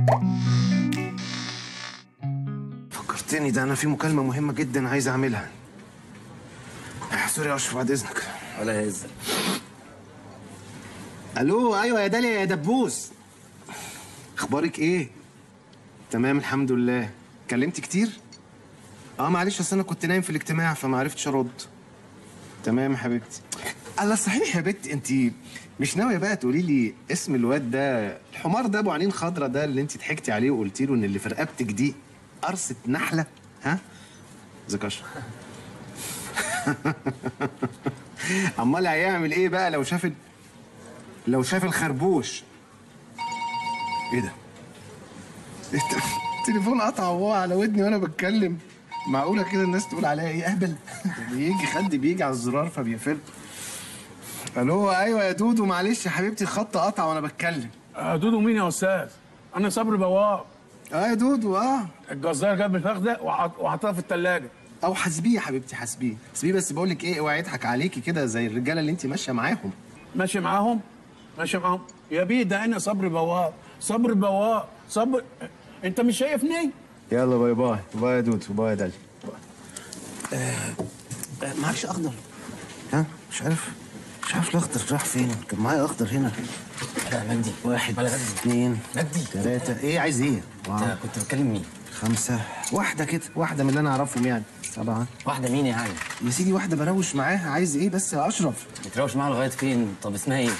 فكرتني ده انا في مكالمه مهمه جدا عايز اعملها آه، سوري يا اشرف بعد اذنك ولا يهزك الو ايوه يا داليا يا دبوس اخبارك ايه تمام الحمد لله كلمت كتير اه معلش اصل انا كنت نايم في الاجتماع فما عرفتش ارد تمام يا حبيبتي الله صحيح يا بت انت مش ناويه بقى تقولي لي اسم الواد ده الحمار ده ابو عينين خضرا ده اللي انت ضحكتي عليه وقلتي له ان اللي في رقبتك دي قرصه نحله ها ازيك يا أشرف؟ امال هيعمل ايه بقى لو شاف ال- لو شاف الخربوش ايه ده؟ إيه ده؟ التليفون قطع وهو على ودني وانا بتكلم معقوله كده الناس تقول عليا ايه اهبل بيجي خد بيجي على الزرار فبيقفل الو ايوه يا دودو معلش يا حبيبتي الخط قطع وانا بتكلم آه، دودو مين يا استاذ؟ انا صبري بواب اه يا دودو اه الجزار جاب الفخده وحط- وحطها في الثلاجه او حاسبيه يا حبيبتي حاسبيه حاسبيه بس بقول لك ايه اوعي يضحك عليكي كده زي الرجاله اللي انت ماشيه معاهم ماشي معاهم ماشي معاهم يا بيه ده انا صبري بواب صبري بواب صبر انت مش شايفني؟ يلا باي باي باي يا دودو باي يا دالي آه معكش اخضر ها مش عارف مش عارف الاخضر راح فين كان معايا اخضر هنا لا مجدي واحد ولا مجدي اثنين مجدي ثلاثة ايه عايز ايه؟ انت كنت بتكلم مين؟ خمسة واحدة كده واحدة من اللي أنا أعرفهم يعني طبعا واحدة مين يعني؟ يا سيدي واحدة بروش معاها عايز إيه بس يا أشرف بتروش معاها لغاية فين؟ طب اسمها ايه؟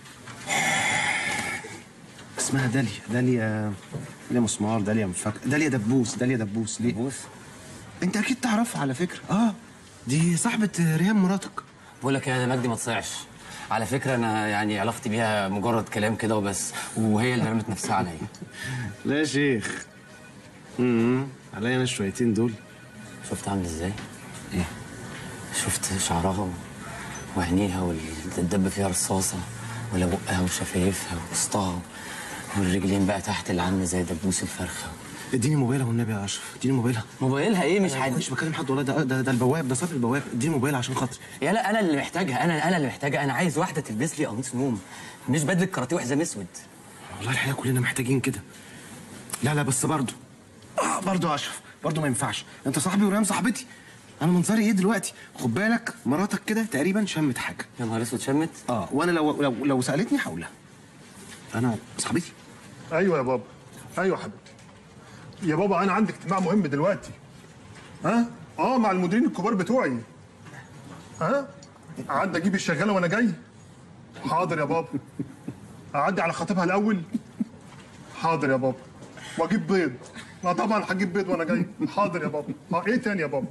اسمها داليا داليا داليا مسمار داليا مش فاكر داليا دبوس داليا دبوس ليه؟ بوس أنت أكيد تعرفها على فكرة أه دي صاحبة ريهام مراتك بقول لك يا مجدي ما تصيعش على فكرة أنا يعني علاقتي بيها مجرد كلام كده وبس وهي اللي رمت نفسها عليا لا يا شيخ امم عليا أنا الشويتين دول شفت عامل ازاي؟ إيه؟ شفت شعرها و- وعينيها واللي تدب فيها رصاصة ولا بقها وشفايفها ووسطها والرجلين بقى تحت اللي عاملة زي دبوس الفرخة اديني موبايلها والنبي يا أشرف اديني موبايلها موبايلها ايه مش ما حد كنتش بكلم حد والله ده ده, ده البواب ده صاحب البواب اديني موبايل عشان خاطري يا لا انا اللي محتاجها انا انا اللي محتاجها انا عايز واحده تلبس لي قميص نوم مش بدله كاراتيه وحزام اسود والله الحقيقه كلنا محتاجين كده لا لا بس برضه اه برضه يا اشرف برضه ما ينفعش انت صاحبي وريم صاحبتي انا منظري ايه دلوقتي خد بالك مراتك كده تقريبا شمت حاجه يا نهار اسود شمت اه وانا لو لو, لو سالتني هقول لها انا صاحبتي ايوه يا بابا ايوه يا حبيبتي يا بابا انا عندي اجتماع مهم دلوقتي ها اه مع المديرين الكبار بتوعي ها اعدي اجيب الشغاله وانا جاي حاضر يا بابا اعدي على خطيبها الاول حاضر يا بابا واجيب بيض لا طبعا هجيب بيض وانا جاي حاضر يا بابا اه ايه تاني يا بابا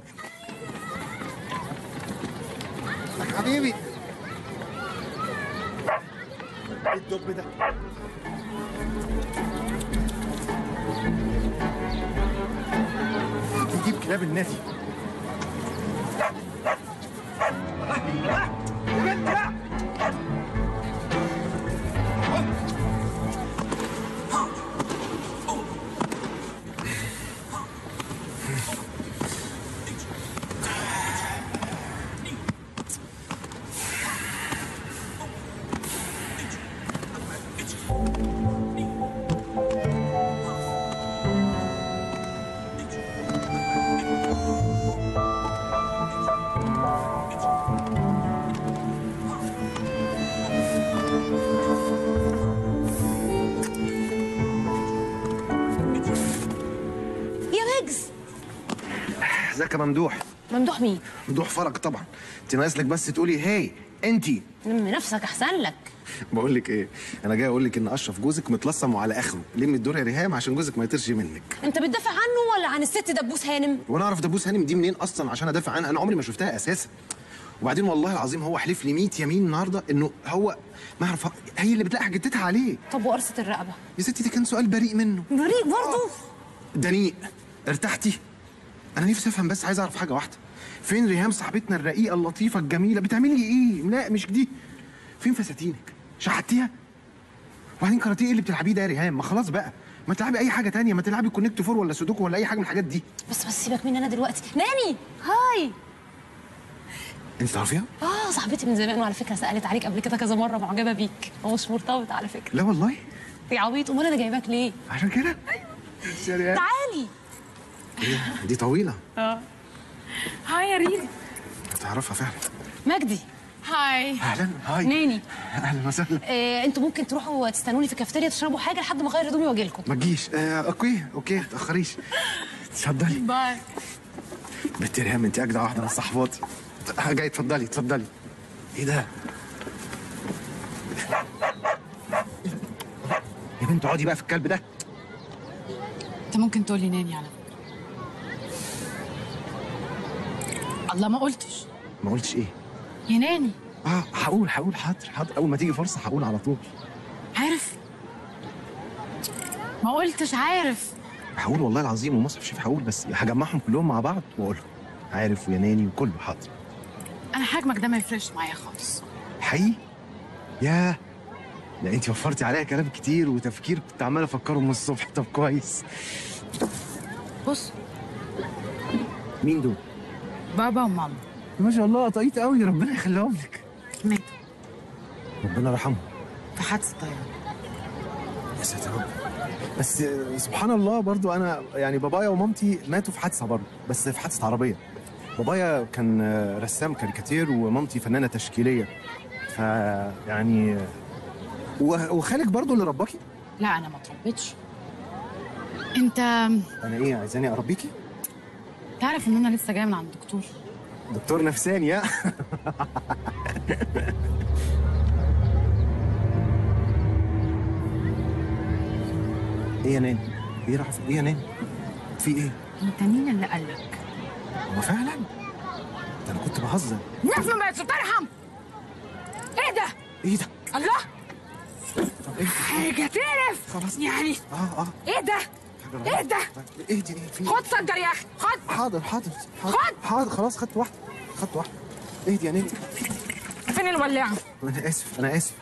حبيبي ايه الدب ده نجيب كلاب النادي يا مجز ازيك يا ممدوح ممدوح مين؟ ممدوح فرج طبعا انت ناقص لك بس تقولي هي انتي لم نفسك احسن لك بقول لك ايه انا جاي اقول لك ان اشرف جوزك متلصم وعلى اخره لمي الدور يا ريهام عشان جوزك ما يطيرش منك انت بتدافع عنه ولا عن الست دبوس هانم؟ وانا اعرف دبوس هانم دي منين اصلا عشان ادافع عنها انا عمري ما شفتها اساسا وبعدين والله العظيم هو حلف لي 100 يمين النهارده انه هو ما اعرف هي اللي بتلاقي حجتها عليه طب وقرصة الرقبة؟ يا ستي ده كان سؤال بريء منه بريء برضه؟ دنيء ارتحتي انا نفسي افهم بس عايز اعرف حاجه واحده فين ريهام صاحبتنا الرقيقه اللطيفه الجميله بتعملي لي ايه لا مش دي فين فساتينك شحتيها وبعدين كاراتيه ايه اللي بتلعبيه ده يا ريهام ما خلاص بقى ما تلعبي اي حاجه تانية ما تلعبي كونكت فور ولا سودوكو ولا اي حاجه من الحاجات دي بس بس سيبك مني انا دلوقتي ناني هاي انت تعرفيها اه صاحبتي من زمان وعلى فكره سالت عليك قبل كده كذا مره معجبه بيك ومش مرتبطه على فكره لا والله يا عبيط امال انا جايباك ليه عشان كده سريع تعالي دي طويله هاي يا ريم تعرفها فعلا مجدي هاي اهلا هاي ناني اهلا وسهلا إيه انتوا ممكن تروحوا تستنوني في الكافيتيريا تشربوا حاجه لحد ما اغير هدومي واجي لكم ما تجيش آه اوكي اوكي ما تاخريش اتفضلي باي بنت ريهام انت اجدع واحده من صحباتي آه، جاي اتفضلي اتفضلي ايه ده يا بنت اقعدي بقى في الكلب ده انت ممكن تقولي ناني على فكره الله ما قلتش ما قلتش ايه يا ناني اه هقول هقول حاضر حاضر اول ما تيجي فرصه هقول على طول عارف ما قلتش عارف هقول والله العظيم ومصحف شيف هقول بس هجمعهم كلهم مع بعض واقولهم عارف ويا ناني وكله حاضر انا حجمك ده ما يفرقش معايا خالص حقيقي ياه لا انت وفرتي عليا كلام كتير وتفكير كنت عمال افكره من الصبح طب كويس بص مين دول بابا وماما ما شاء الله طقيت قوي ربنا يخليهم لك ماتوا ربنا يرحمهم في حادثه طياره يا ساتر يا رب بس سبحان الله برضو انا يعني بابايا ومامتي ماتوا في حادثه برضو بس في حادثه عربيه بابايا كان رسام كاريكاتير ومامتي فنانه تشكيليه ف يعني و- وخالك برضو اللي رباكي لا انا ما اتربيتش انت انا ايه عايزاني اربيكي تعرف ان انا لسه جايه من عند الدكتور دكتور نفساني يا ايه يا ناني ايه راح ايه يا ناني في ايه انت مين اللي قالك هو فعلا ده انا كنت بهزر الناس ما بقتش ترحم ايه ده ايه ده الله طب ايه حاجه تقرف خلاص. يعني اه اه ايه ده ايه ده ايه دي ايه في خد سجر يا اخي خد حاضر حاضر حاضر خد. حاضر خلاص خدت واحده خدت واحده اهدي يا ناني فين الولاعه انا اسف انا اسف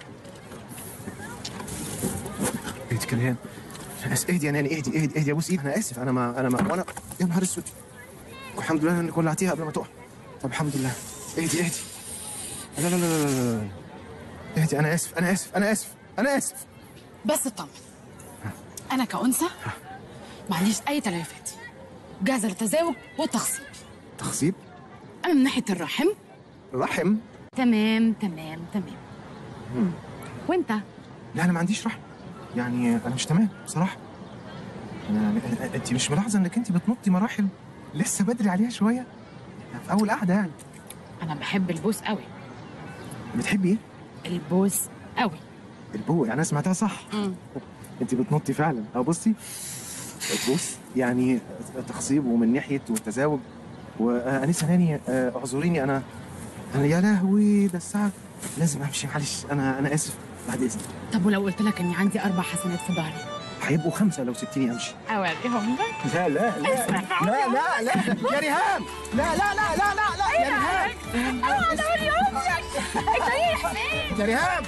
اهدي كريان انا اسف اهدي يا ناني اهدي اهدي اهدي ابوس ايدي انا اسف انا ما انا ما وانا يا نهار اسود والحمد لله انك ولعتيها قبل ما تقع طب الحمد لله اهدي اهدي لا لا لا لا لا لا اهدي انا اسف انا اسف انا اسف انا اسف بس اطمن انا كأنثى ما عنديش اي تليفات جاهزه للتزاوج والتخصيب تخصيب اما من ناحيه الرحم رحم تمام تمام تمام مم. وانت لا انا ما عنديش رحم يعني انا مش تمام بصراحه أنا انت مش ملاحظه انك انت بتنطي مراحل لسه بدري عليها شويه في اول قعده يعني انا بحب البوس قوي بتحبي ايه البوس قوي البو يعني انا سمعتها صح انت بتنطي فعلا اه بصي بص يعني تخصيب ومن ناحيه والتزاوج وانسه ناني آه، اعذريني انا انا يا لهوي ده الساعه لازم امشي معلش انا انا اسف بعد اذنك طب ولو قلت لك اني عندي اربع حسنات في ظهري هيبقوا خمسه لو سبتيني امشي اوريهم لك لا لا لا لا لا لا يا ريهام لا لا لا لا لا لا يا ريهام اقعد اوريهم لك انت رايح فين يا ريهام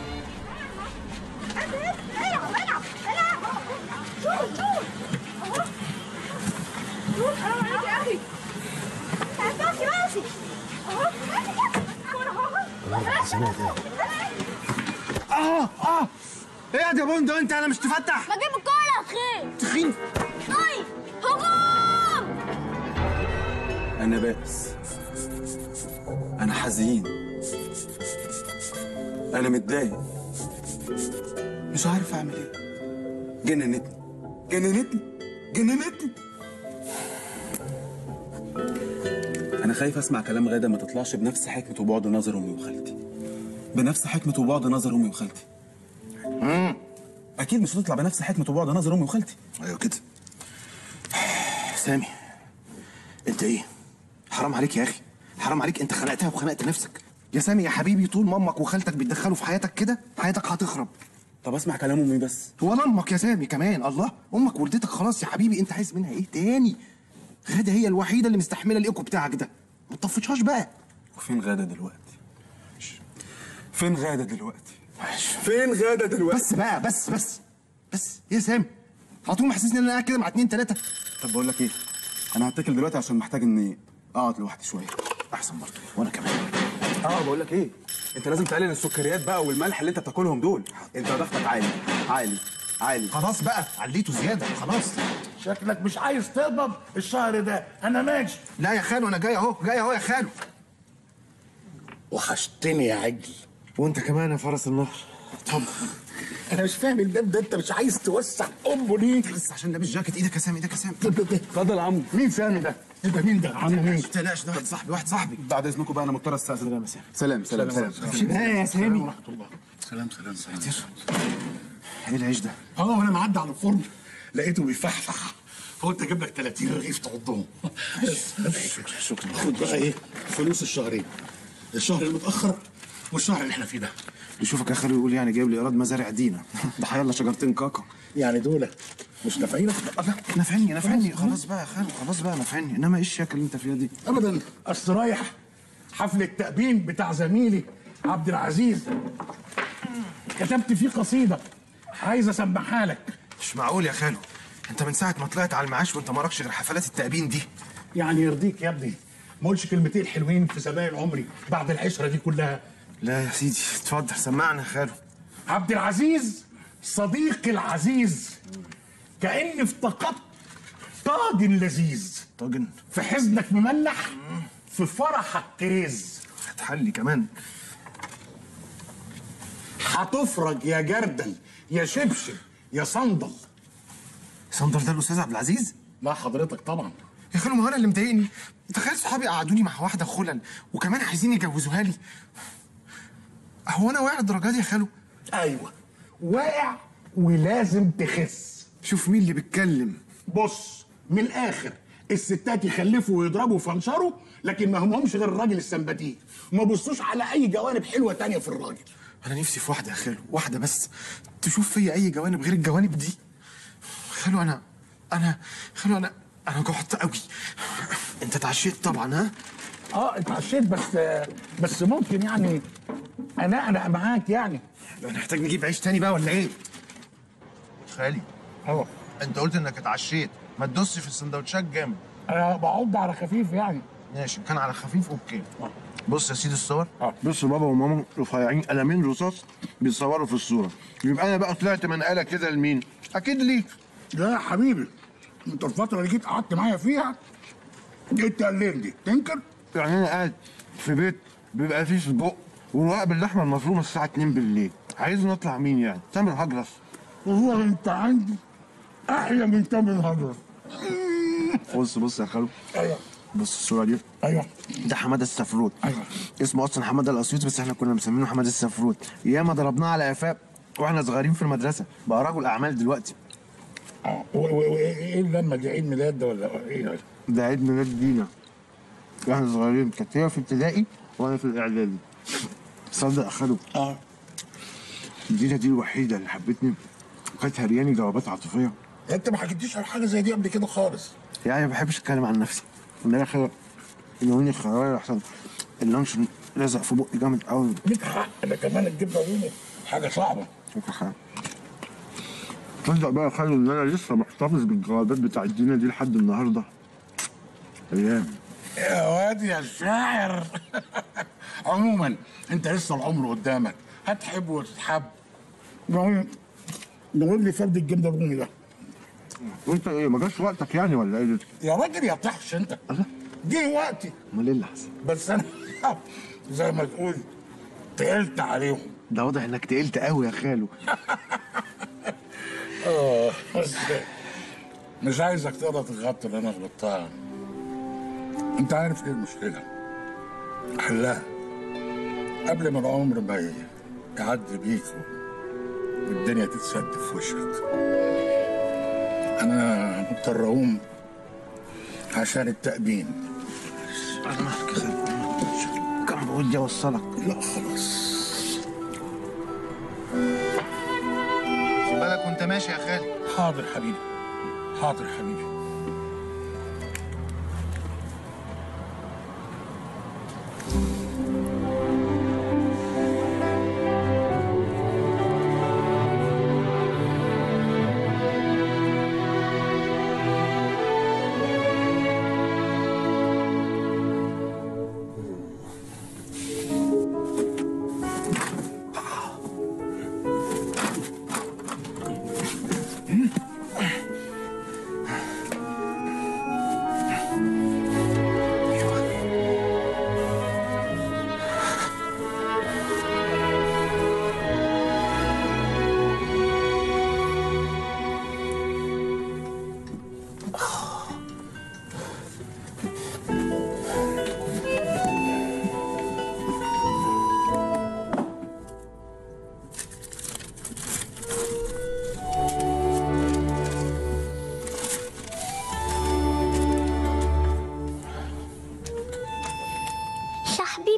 اه اه ايه يا بوندو انت انا مش تفتح بجيب الكوره خير تخين اي هجوم أنا بائس أنا حزين أنا متضايق مش عارف أعمل إيه جننتني جننتني جننتني أنا خايف أسمع كلام غادة ما تطلعش بنفس حكمة وبعد نظر أمي وخالتي بنفس حكمة وبعد نظر أمي وخالتي أكيد مش هتطلع بنفس حكمة وبعد نظر أمي وخالتي ايوه كده سامي انت ايه حرام عليك يا اخي حرام عليك انت خنقتها وخنقت نفسك يا سامي يا حبيبي طول ما امك وخالتك بيتدخلوا في حياتك كده حياتك هتخرب طب أسمع كلام أمي بس ولا امك يا سامي كمان الله امك ولدتك خلاص يا حبيبي انت عايز منها ايه تاني غاده هي الوحيده اللي مستحمله الايكو بتاعك ده ما تطفشهاش بقى وفين غادة دلوقتي؟ فين غادة دلوقتي؟ فين غادة دلوقتي؟ بس بقى بس بس بس يا سامي على طول محسسني ان انا قاعد كده مع اتنين تلاته طب بقول لك ايه؟ انا هتكل دلوقتي عشان محتاج اني اقعد لوحدي شويه. احسن برضه وانا كمان اه بقول لك ايه؟ انت لازم تقلل السكريات بقى والملح اللي انت بتاكلهم دول. انت ضغطك عالي عالي عالي خلاص بقى عليته زياده خلاص شكلك مش عايز تقبض الشهر ده انا ماشي لا يا خالو انا جاي اهو جاي اهو يا خالو وحشتني يا عجل وانت كمان يا فرس النهر اتفضل انا مش فاهم الباب ده انت مش عايز توسع امه ليه بس عشان لابس جاكيت ايدك يا سامي ايدك يا سامي اتفضل يا عمو مين سامي ده؟ ايه ده مين ده؟ عمو مين؟ ما تقلقش ده واحد صاحبي واحد صاحبي بعد اذنكم بقى انا مضطر استاذن سلام سلام سلام لا يا سامي ورحمه الله سلام سلام سلام ايه العيش ده اه وانا معدي على الفرن لقيته بيفحفح فقلت اجيب لك 30 رغيف تعضهم شكرا شكرا خد بقى ايه فلوس الشهرين الشهر المتاخر والشهر اللي احنا فيه ده يشوفك يا خالو يقول يعني جايب لي ايراد مزارع دينا ده حيالله شجرتين كاكا يعني دول مش نافعينك لا نفعني نفعني خلاص بقى يا خالو خلاص بقى نفعني انما ايه الشياكه اللي انت فيها دي ابدا اصل رايح حفل التأبين بتاع زميلي عبد العزيز كتبت فيه قصيده عايز اسمعها لك مش معقول يا خالو انت من ساعه ما طلعت على المعاش وانت مراكش غير حفلات التأبين دي يعني يرضيك يا ابني ما قلتش كلمتين حلوين في زمان عمري بعد العشره دي كلها لا يا سيدي اتفضل سمعنا يا خالو عبد العزيز صديقي العزيز كأني افتقدت طاجن لذيذ طاجن في حزنك مملح في فرحك كريز هتحلي كمان هتفرج يا جردل يا شبشب يا صندل صندر ده الاستاذ عبد العزيز لا حضرتك طبعا يا خالو ما هو انا اللي مضايقني تخيل صحابي قعدوني مع واحده خلل وكمان عايزين يجوزوها لي هو انا واقع الدرجات دي يا خالو ايوه واقع ولازم تخس شوف مين اللي بيتكلم بص من الاخر الستات يخلفوا ويضربوا ويفنشروا لكن ما همهمش غير الراجل السمباتيك ما بصوش على اي جوانب حلوه تانية في الراجل انا نفسي في واحده يا خالو واحده بس تشوف فيا اي جوانب غير الجوانب دي خالو انا انا خالو انا انا جعت قوي انت اتعشيت طبعا ها اه اتعشيت بس بس ممكن يعني انا انا معاك يعني نحتاج نجيب عيش تاني بقى ولا ايه خالي اه انت قلت انك اتعشيت ما تدوسش في السندوتشات جامد انا بعض على خفيف يعني ماشي كان على خفيف اوكي بص يا سيدي الصور بص بابا وماما رفيعين قلمين رصاص بيتصوروا في الصوره يبقى انا بقى طلعت منقله كده لمين؟ اكيد ليك لا يا حبيبي انت الفتره اللي جيت قعدت معايا فيها جيت تقللني تنكر يعني انا قاعد في بيت بيبقى فيه سجق ورقاق باللحمه المفرومه الساعه 2 بالليل عايز نطلع مين يعني؟ تامر هجرس والله انت عندي احلى من تامر هجرس بص بص يا خالو ايوه بص الصوره دي ايوه ده حماده السفروت ايوه اسمه اصلا حماده الاسيوط بس احنا كنا مسمينه حماده السفروت ياما ضربناه على قفاه واحنا صغيرين في المدرسه بقى رجل اعمال دلوقتي اه و- و- وايه اللمه دي عيد ميلاد ده ولا ايه ده؟ ده عيد ميلاد دينا واحنا صغيرين كانت هي في ابتدائي وانا في الاعدادي تصدق يا خالو اه دينا دي الوحيده اللي حبتني وكانت هرياني جوابات عاطفيه انت ما حكيتليش على حاجه زي دي قبل كده خالص يعني ما بحبش اتكلم عن نفسي من الاخر ينوني خياري احسن اللانشون لزق في بقي جامد قوي ليك حق انا كمان الجبنه الرومي حاجه صعبه شكرا خير تصدق بقى يا خالو ان انا لسه محتفظ بالجوابات بتاعت دينا دي لحد النهارده ايام يا واد يا شاعر عموما انت لسه العمر قدامك هتحب وتتحب نقول نقول لي فرد الجبنه الرومي ده وانت ايه ما جاش وقتك يعني ولا ايه ده؟ يا راجل يا طحش انت جه وقتي امال ايه اللي حصل بس انا زي ما تقول تقلت عليهم ده واضح انك تقلت قوي يا خالو اه بس مش عايزك تغلط الغلطه اللي انا غلطتها انت عارف ايه المشكله حلها قبل ما العمر ما ي- يعدي بيك والدنيا تتسد في وشك انا مضطر اقوم عشان التأبين انا مالك يا خالو كان بودي اوصلك لا خلاص خد بالك وانت ماشي يا خالي حاضر حبيبي حاضر حبيبي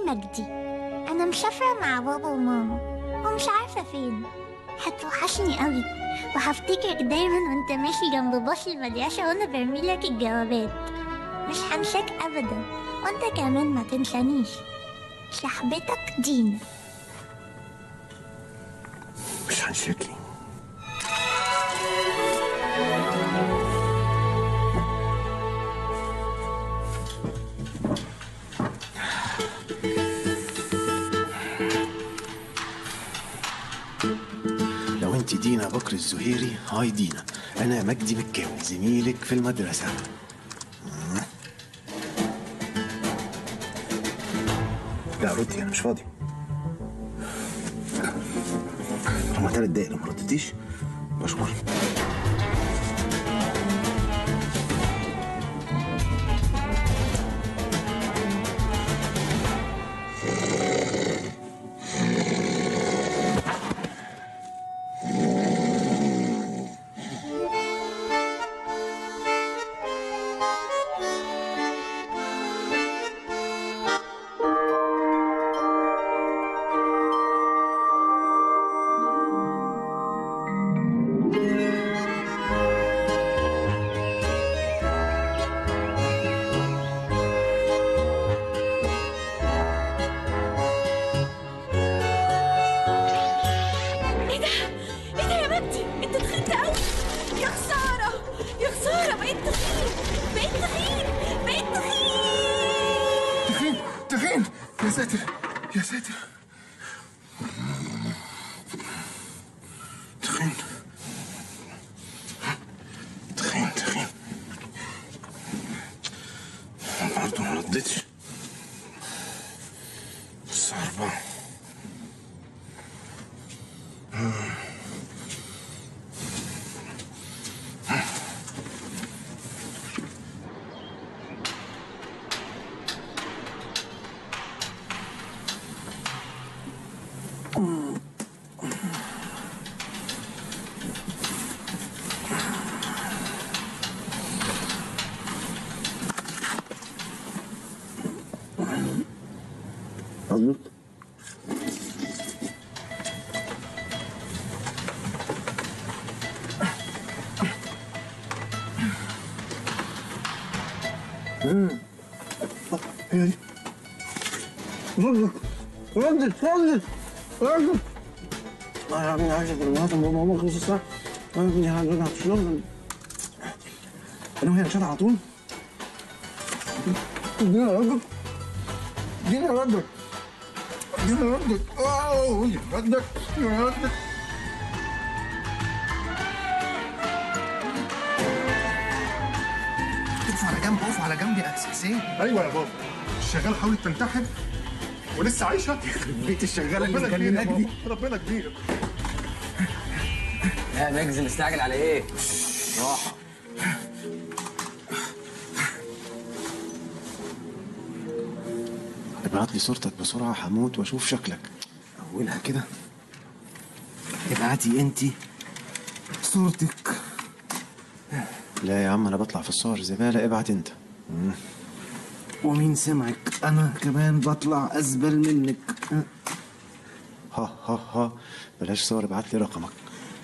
مجدي أنا مسافرة مع بابا وماما ومش عارفة فين هتوحشني قوي وهفتكرك دايما وانت ماشي جنب باص المدرسة وانا برميلك الجوابات مش هنساك أبدا وانت كمان ما تنسانيش صاحبتك دينا مش هنشكي لو انت دينا بكر الزهيري هاي دينا انا مجدي مكاوي زميلك في المدرسه لا ردي انا مش فاضي هما تلات دقايق لو ما ردتيش مشغول ايه ده؟ ايه ده يا مجدي؟ انت تخنت قوي يا خسارة يا خسارة بقيت تخين بقيت تخين بقيت تخين تخين تخين يا ساتر يا ساتر تخين تخين تخين برضه ما ردتش الساعة أربعة مظبوط هي دي ردت ردت ردت ردت لا يا ابني عايزة كلمات بابا ماما خلص الساعة يا ابني هرجع في الشغل انا وهي نشاط على طول ادينا ردت ادينا ردت ادينا ردت اوه ردت ردت اقف على جنب اقف على جنب يا حسين ايوه يا بابا الشغاله حاولت تنتحر ولسه عايشه بيت الشغاله اللي ربنا كبير يا مكلمك دي بابا ربنا كبير يا مجزي مستعجل على ايه؟ راحة ابعت لي صورتك بسرعة هموت واشوف شكلك اولها كده ابعتي انتي صورتك لا يا عم انا بطلع في الصور زبالة ابعت انت مم. ومين سمعك انا كمان بطلع ازبل منك ها ها ها بلاش صور ابعت لي رقمك